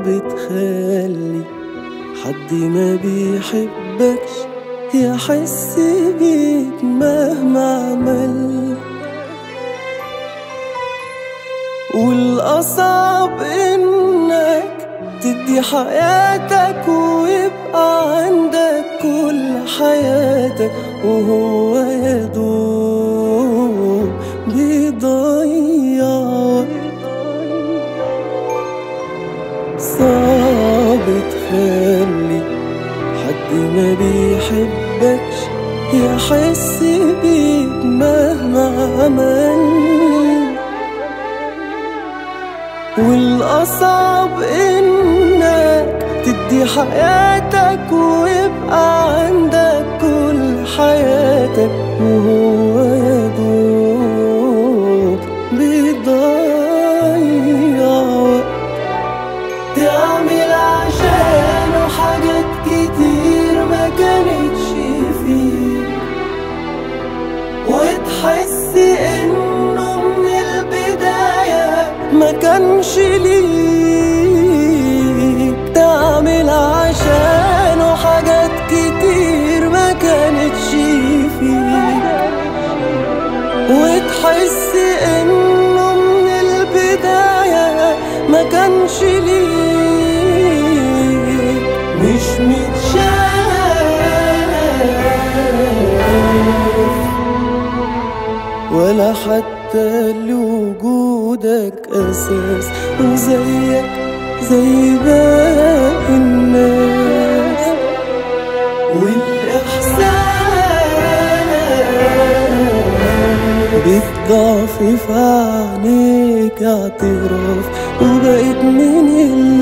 بتخلي حد ما بيحبكش يحس بيك مهما عمل والأصعب إنك تدي حياتك ويبقى عندك كل حياتك وهو يدوب بيضيع وقت صعب تخلي حد ما بيحبكش يحس بيك مهما عمل والأصعب إنك تدي حياتك ويبقى عندك كل حياتك وهو يدوب بيضيع وقت تعمل عشانه حاجات كتير ما كانتش فيه وتحس انه من البداية ما كانش ليك تعمل عشانه حاجات كتير ما كانتش فيك وتحس انه من البداية ما كانش ليك مش متشاف ولا حتى لوجودك أساس وزيك زي باقي الناس والإحساس بالضعف في عينيك اعتراف وبقيت من